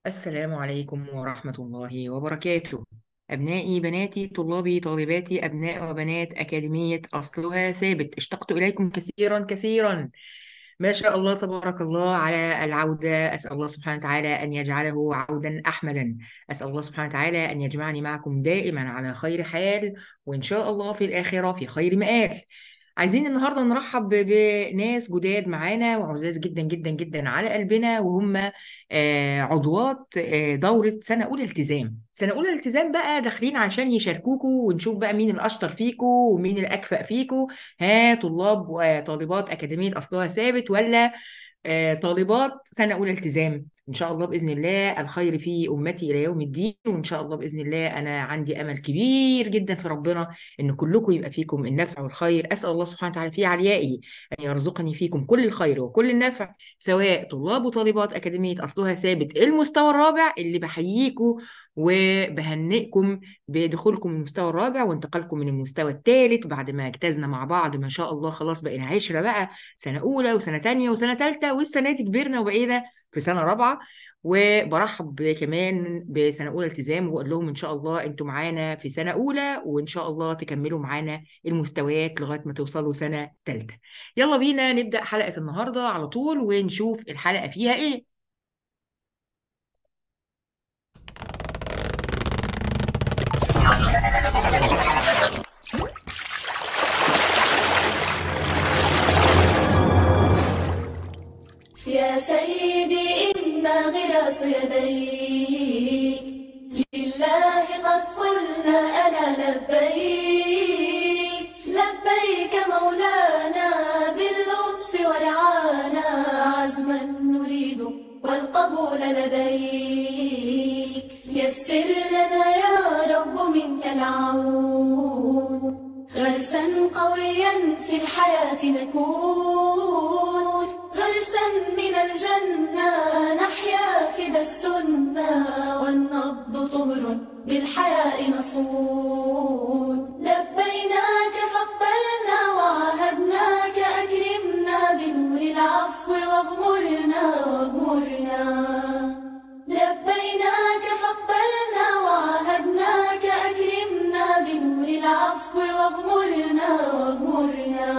السلام عليكم ورحمة الله وبركاته أبنائي بناتي طلابي طالباتي أبناء وبنات أكاديمية أصلها ثابت اشتقت إليكم كثيرا كثيرا ما شاء الله تبارك الله على العودة أسأل الله سبحانه وتعالى أن يجعله عودا أحمدا أسأل الله سبحانه وتعالى أن يجمعني معكم دائما على خير حال وإن شاء الله في الآخرة في خير مآل عايزين النهارده نرحب ب- بناس جداد معانا وعزاز جدا جدا جدا على قلبنا وهم آه، عضوات آه، دورة سنة أولى التزام سنة أولى التزام بقى داخلين عشان يشاركوكوا ونشوف بقى مين الأشطر فيكوا ومين الأكفأ فيكوا ها طلاب وطالبات أكاديمية أصلها ثابت ولا آه، طالبات سنة أولى التزام إن شاء الله بإذن الله الخير في أمتي إلى يوم الدين وإن شاء الله بإذن الله أنا عندي أمل كبير جدا في ربنا إن كلكم يبقى فيكم النفع والخير أسأل الله سبحانه وتعالى في عليائه أن يرزقني فيكم كل الخير وكل النفع سواء طلاب وطالبات أكاديمية أصلها ثابت المستوى الرابع اللي بحييكم وبهنئكم بدخولكم المستوى الرابع وانتقالكم من المستوى الثالث بعد ما اجتزنا مع بعض ما شاء الله خلاص بقينا عشرة بقى سنة أولى وسنة تانية وسنة تالتة والسنة دي كبرنا وبقينا في سنة رابعة وبرحب كمان بسنة أولى التزام وبقول لهم إن شاء الله أنتوا معانا في سنة أولى وإن شاء الله تكملوا معانا المستويات لغاية ما توصلوا سنة تالتة يلا بينا نبدأ حلقة النهاردة على طول ونشوف الحلقة فيها إيه يا سيدي إنا غراس يديك لله قد قلنا أنا لبيك لبيك مولانا باللطف ورعانا عزما نريد والقبول لديك يسر لنا يا رب منك العون غرسا قويا في الحياة نكون غرسا من الجنة نحيا فدى السنة والنبض طهر بالحياء نصون لبيناك فاقبلنا وعاهدناك أكرمنا بنور العفو واغمرنا واغمرنا لبيناك فاقبلنا وعاهدناك أكرمنا بنور العفو واغمرنا واغمرنا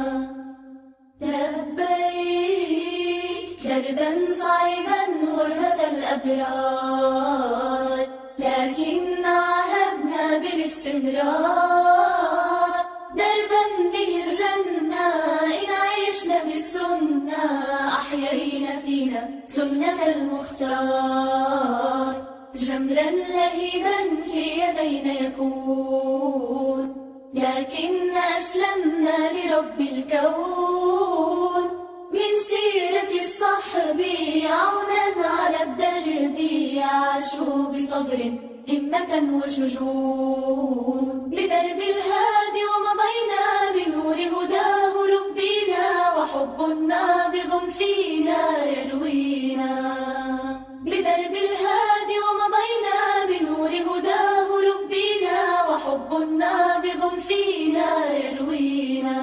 لبيك دربا صعبا غربة الأبرار لكن عاهدنا بالاستمرار دربا به الجنة إن عشنا بالسنة أحيينا فينا سنة المختار جمرا لهيبا في يدينا يكون لكن أسلمنا لرب الكون من سيرة الصحب عونا على الدرب عاشوا بصبر همة وشجون بدرب الهادي ومضينا بنور هداه ربنا وحب نابض فينا يروينا بدرب الهادي ومضينا بنور هداه ربنا وحب نابض فينا يروينا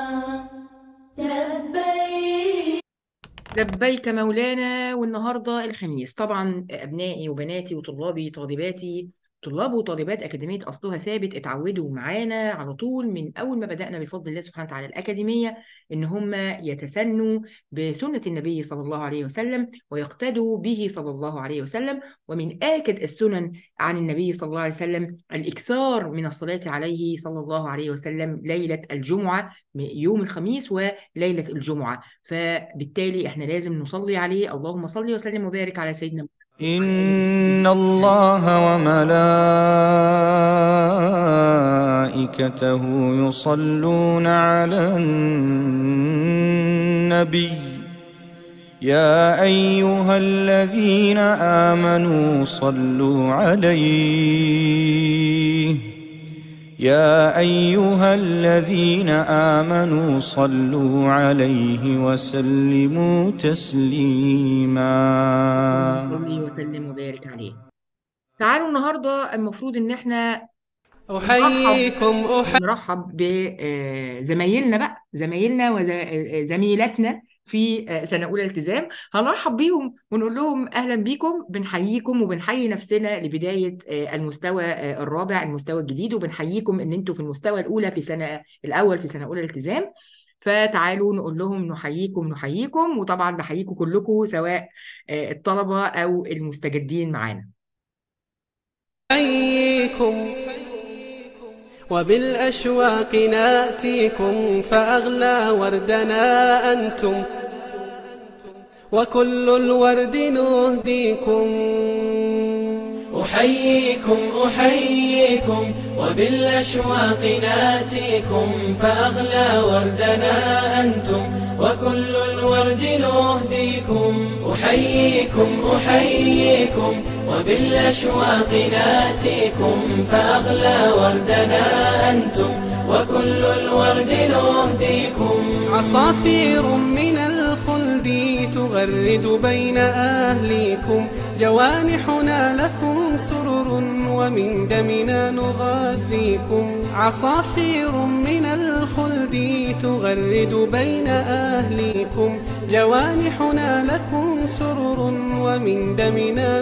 لبيك لبيك مولانا والنهارده الخميس طبعا ابنائي وبناتي وطلابي طالباتي طلاب وطالبات أكاديمية أصلها ثابت اتعودوا معانا على طول من أول ما بدأنا بفضل الله سبحانه وتعالى الأكاديمية إن هم يتسنوا بسنة النبي صلى الله عليه وسلم ويقتدوا به صلى الله عليه وسلم ومن آكد السنن عن النبي صلى الله عليه وسلم الإكثار من الصلاة عليه صلى الله عليه وسلم ليلة الجمعة يوم الخميس وليلة الجمعة فبالتالي احنا لازم نصلي عليه اللهم صل وسلم وبارك على سيدنا محمد إن الله وملائكته يصلون على النبي يا أيها الذين آمنوا صلوا عليه يا أيها الذين آمنوا صلوا عليه وسلموا تسليما صلي وسلم وبارك عليه تعالوا النهارده المفروض ان احنا أحييكم أحيي نرحب بزمايلنا بقى زمايلنا وزميلاتنا في آه، سنة أولى التزام هنرحب بيهم ونقول لهم أهلا بيكم بنحييكم وبنحيي نفسنا لبداية آه، المستوى آه، الرابع المستوى الجديد وبنحييكم إن أنتوا في المستوى الأولى في سنة الأول في سنة أولى التزام فتعالوا نقول لهم نحييكم نحييكم وطبعا بحييكم كلكم سواء آه، الطلبة أو المستجدين معانا أحييكم وبالأشواق ناتيكم فأغلى وردنا أنتم وكل الورد نهديكم أحييكم أحييكم وبالأشواق ناتيكم فأغلى وردنا أنتم وكل الورد نهديكم أحييكم أحييكم وبالأشواق ناتيكم فأغلى وردنا أنتم وكل الورد نهديكم عصافير من الخلد تغرد بين أهليكم جوانحنا لكم سرر ومن دمنا نغذيكم عصافير من الخلد تغرد بين أهليكم جوانحنا لكم سرر ومن دمنا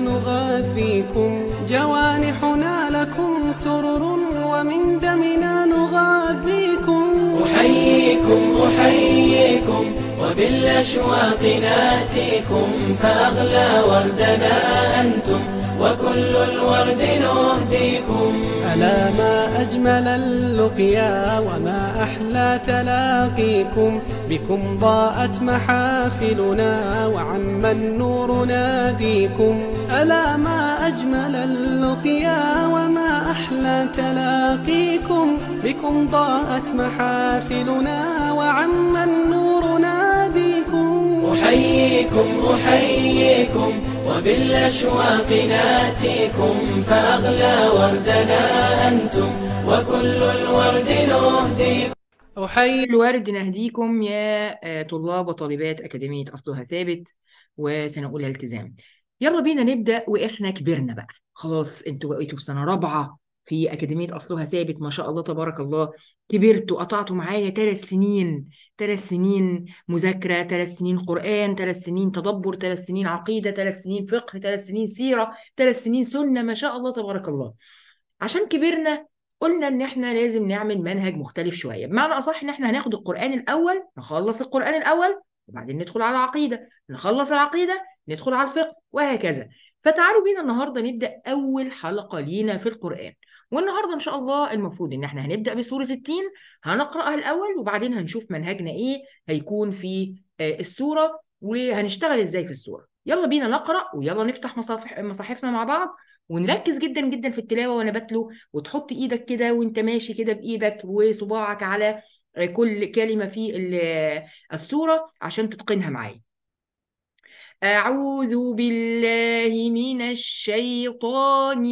نغذيكم جوانحنا لكم سرر ومن دمنا نغذيكم أحييكم أحييكم وبالأشواق ناتيكم فأغلى وردنا أنتم وكل الورد نهديكم ألا ما أجمل اللقيا وما أحلى تلاقيكم بكم ضاءت محافلنا وعم النور ناديكم ألا ما أجمل اللقيا وما أحلى تلاقيكم بكم ضاءت محافلنا وعم النور ناديكم أحييكم أحييكم وبالأشواق ناتيكم فأغلى وردنا أنتم وكل الورد نهديكم أحيي الورد نهديكم يا آه، طلاب وطالبات أكاديمية أصلها ثابت وسنة أولى التزام يلا بينا نبدأ وإحنا كبرنا بقى خلاص انتوا بقيتوا في سنة رابعة في أكاديمية أصلها ثابت ما شاء الله تبارك الله كبرتوا قطعتوا معايا ثلاث سنين ثلاث سنين مذاكرة ثلاث سنين قرآن ثلاث سنين تدبر ثلاث سنين عقيدة ثلاث سنين فقه ثلاث سنين سيرة ثلاث سنين سنة ما شاء الله تبارك الله عشان كبرنا قلنا ان احنا لازم نعمل منهج مختلف شويه بمعنى اصح ان احنا هناخد القران الاول نخلص القران الاول وبعدين ندخل على العقيده نخلص العقيده ندخل على الفقه وهكذا فتعالوا بينا النهارده نبدا اول حلقه لينا في القران والنهارده ان شاء الله المفروض ان احنا هنبدا بسوره التين هنقراها الاول وبعدين هنشوف منهجنا ايه هيكون في آه، السوره وهنشتغل ازاي في السوره يلا بينا نقرا ويلا نفتح مصاحف مصاحفنا مع بعض ونركز جدا جدا في التلاوه وانا بتلو وتحط ايدك كده وانت ماشي كده بايدك وصباعك على كل كلمه في ال- السوره عشان تتقنها معايا أعوذ بالله من الشيطان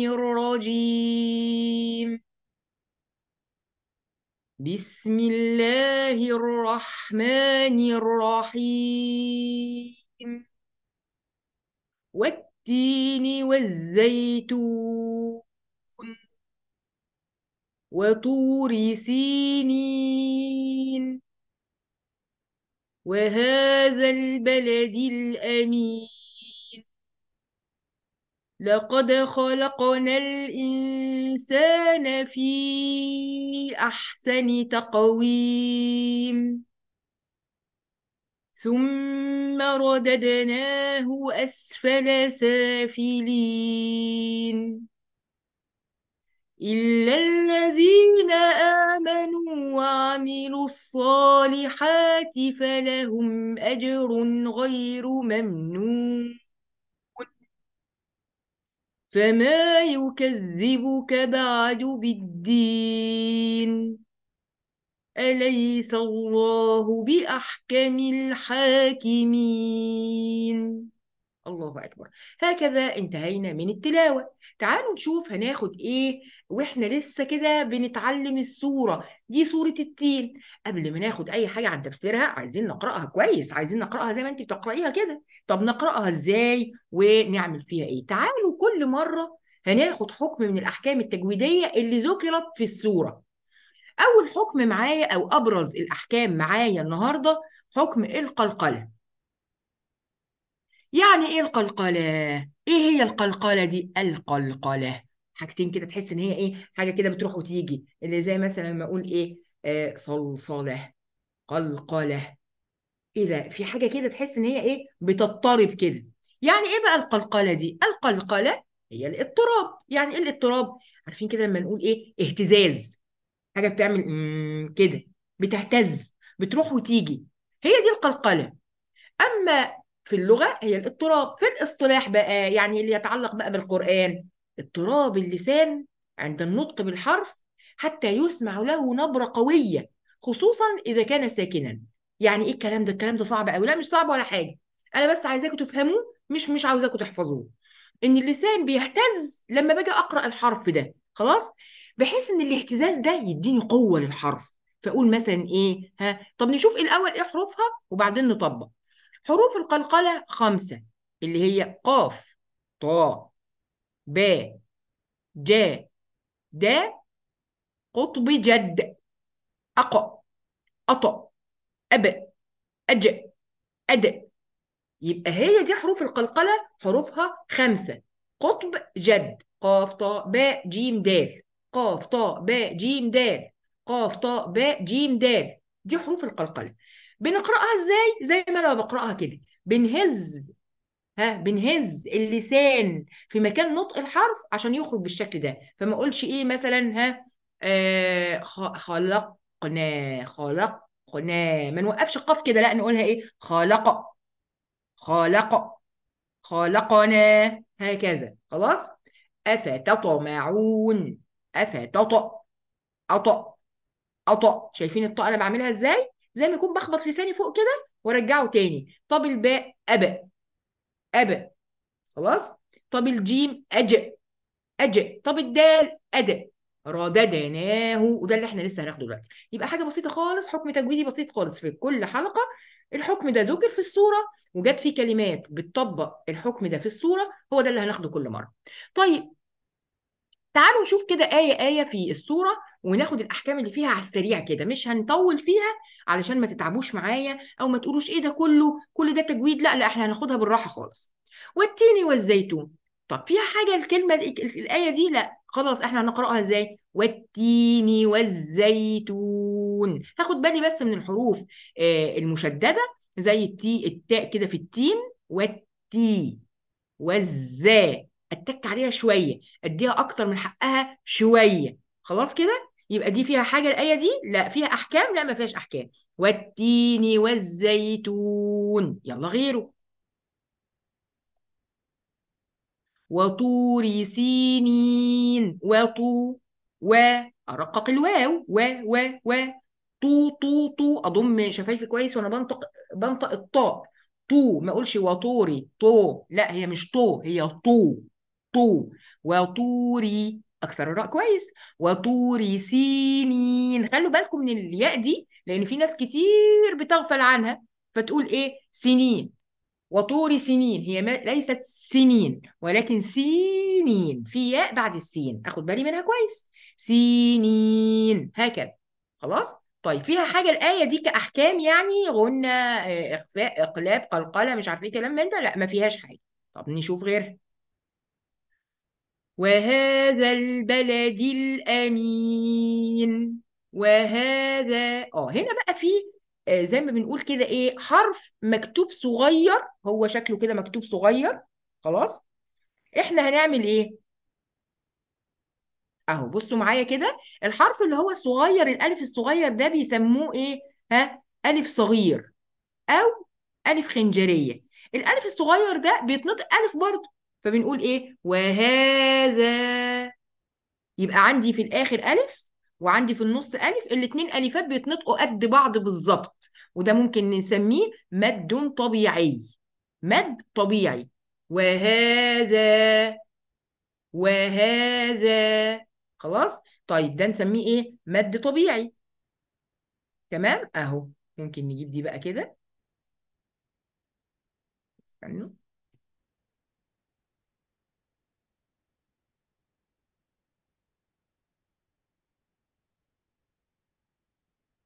الرجيم بسم الله الرحمن الرحيم والتين والزيتون وطور سينين وهذا البلد الأمين لقد خلقنا الإنسان في أحسن تقويم ثم رددناه أسفل سافلين إلا الذين آمنوا وعملوا الصالحات فلهم أجر غير ممنون فما يكذبك بعد بالدين أليس الله بأحكم الحاكمين الله أكبر هكذا انتهينا من التلاوة تعالوا نشوف هناخد إيه وإحنا لسه كده بنتعلم السورة دي سورة التين قبل ما ناخد أي حاجة عن تفسيرها عايزين نقرأها كويس عايزين نقرأها زي ما أنت بتقرأيها كده طب نقرأها إزاي ونعمل فيها إيه تعالوا كل مرة هناخد حكم من الأحكام التجويدية اللي ذكرت في السورة أول حكم معايا أو أبرز الأحكام معايا النهاردة حكم القلقلة يعني ايه القلقلة ايه هي القلقلة دي القلقلة حاجتين كده تحس ان هي ايه حاجة كده بتروح وتيجي اللي زي مثلا لما اقول ايه آه صلصلة قلقلة ايه ده في حاجة كده تحس ان هي ايه بتضطرب كده يعني ايه بقى القلقلة دي القلقلة هي الاضطراب يعني ايه الاضطراب عارفين كده لما نقول ايه اهتزاز حاجة بتعمل مم كده بتهتز بتروح وتيجي هي دي القلقلة أما في اللغة هي الاضطراب في الاصطلاح بقى يعني اللي يتعلق بقى بالقرآن اضطراب اللسان عند النطق بالحرف حتى يسمع له نبرة قوية خصوصا إذا كان ساكنا يعني إيه الكلام ده الكلام ده صعب أوي لا مش صعب ولا حاجة أنا بس عايزاكم تفهموه مش مش عاوزاكم تحفظوه إن اللسان بيهتز لما باجي أقرأ الحرف ده خلاص بحيث إن الاهتزاز ده يديني قوة للحرف فأقول مثلا إيه ها طب نشوف الأول إيه حروفها وبعدين نطبق حروف القلقلة خمسة اللي هي قاف طاء باء جاء دا قطب جد أق أط أب أج أد يبقى هي دي حروف القلقلة حروفها خمسة قطب جد قاف طاء باء جيم دال قاف طاء باء جيم دال قاف طاء باء جيم دال دي حروف القلقلة بنقرأها ازاي زي ما انا بقرأها كده بنهز ها بنهز اللسان في مكان نطق الحرف عشان يخرج بالشكل ده فما اقولش ايه مثلا ها آه خ- خلقنا خلقنا ما نوقفش القاف كده لا نقولها ايه خلق خلق خلقنا هكذا خلاص أفتطمعون أفتط أط أط شايفين الطاء أنا بعملها إزاي؟ زي ما يكون بخبط لساني فوق كده وارجعه تاني طب الباء أبا أبا خلاص طب الجيم أج أج طب الدال أد رددناه وده اللي احنا لسه هناخده دلوقتي يبقى حاجة بسيطة خالص حكم تجويدي بسيط خالص في كل حلقة الحكم ده ذكر في الصورة وجت فيه كلمات بتطبق الحكم ده في الصورة هو ده اللي هناخده كل مرة طيب تعالوا نشوف كده آية آية في الصورة وناخد الأحكام اللي فيها على السريع كده مش هنطول فيها علشان ما تتعبوش معايا أو ما تقولوش إيه ده كله كل ده تجويد لا لا إحنا هناخدها بالراحة خالص والتين والزيتون طب فيها حاجة الكلمة دي الآية دي لا خلاص إحنا هنقرأها إزاي والتين والزيتون هاخد بالي بس من الحروف آه، المشددة زي التي التاء كده في التين والتي والزا اتك عليها شويه اديها اكتر من حقها شويه خلاص كده يبقى دي فيها حاجه الايه دي لا فيها احكام لا ما فيهاش احكام والتين والزيتون يلا غيره وطور سينين وطو و ارقق الواو و و و طو طو طو اضم شفايفي كويس وانا بنطق بنطق الطاء طو ما اقولش وطوري طو لا هي مش طو هي طو طو وطوري اكسر الراء كويس وطوري سينين خلوا بالكم من الياء دي لان في ناس كتير بتغفل عنها فتقول ايه سنين وطور سنين هي ما ليست سنين ولكن سينين في ياء بعد السين اخد بالي منها كويس سينين هكذا خلاص طيب فيها حاجة الآية دي كأحكام يعني غنى آه، إخفاء إقلاب قلقلة مش عارف إيه كلام من ده لا ما فيهاش حاجة طب نشوف غيرها وهذا البلد الأمين وهذا اه هنا بقى في آه، زي ما بنقول كده ايه حرف مكتوب صغير هو شكله كده مكتوب صغير خلاص احنا هنعمل ايه اهو بصوا معايا كده الحرف اللي هو الصغير الالف الصغير ده بيسموه ايه ها الف صغير او الف خنجريه الالف الصغير ده بيتنطق الف برضه فبنقول ايه وهذا يبقى عندي في الآخر ألف وعندي في النص ألف الاتنين ألفات بيتنطقوا قد بعض بالظبط وده ممكن نسميه مد طبيعي مد طبيعي وهذا وهذا خلاص طيب ده نسميه ايه مد طبيعي تمام اهو ممكن نجيب دي بقى كده استنوا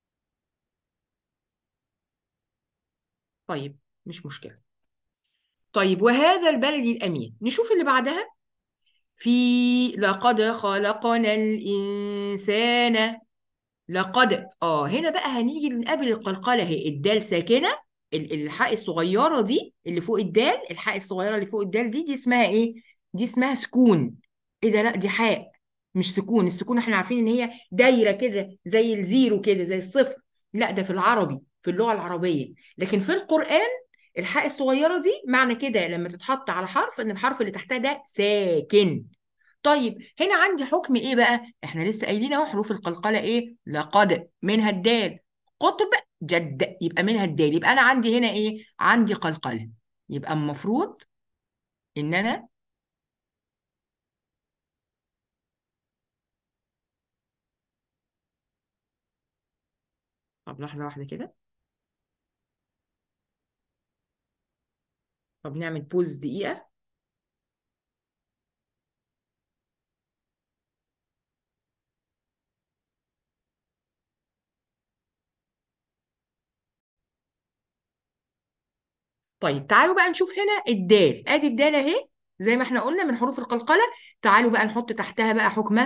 طيب مش مشكلة طيب وهذا البلد الأمين نشوف اللي بعدها في لقد خلقنا الإنسان لقد اه هنا بقى هنيجي نقابل القلقلة اهي الدال ساكنة ال- الحاء الصغيرة دي اللي فوق الدال الحاء الصغيرة اللي فوق الدال دي دي اسمها ايه؟ دي اسمها سكون ايه ده لا دي حاء مش سكون السكون احنا عارفين ان هي دايرة كده زي الزيرو كده زي الصفر لا ده في العربي في اللغة العربية لكن في القرآن الحاء الصغيرة دي معنى كده لما تتحط على حرف ان الحرف اللي تحتها ده ساكن طيب هنا عندي حكم ايه بقى احنا لسه قايلين اهو حروف القلقله ايه لقد منها الدال قطب جد يبقى منها الدال يبقى انا عندي هنا ايه عندي قلقله يبقى المفروض ان انا طب لحظه واحده كده طب نعمل بوز دقيقه طيب تعالوا بقى نشوف هنا الدال ادي الدال اهي زي ما احنا قلنا من حروف القلقله تعالوا بقى نحط تحتها بقى حكمها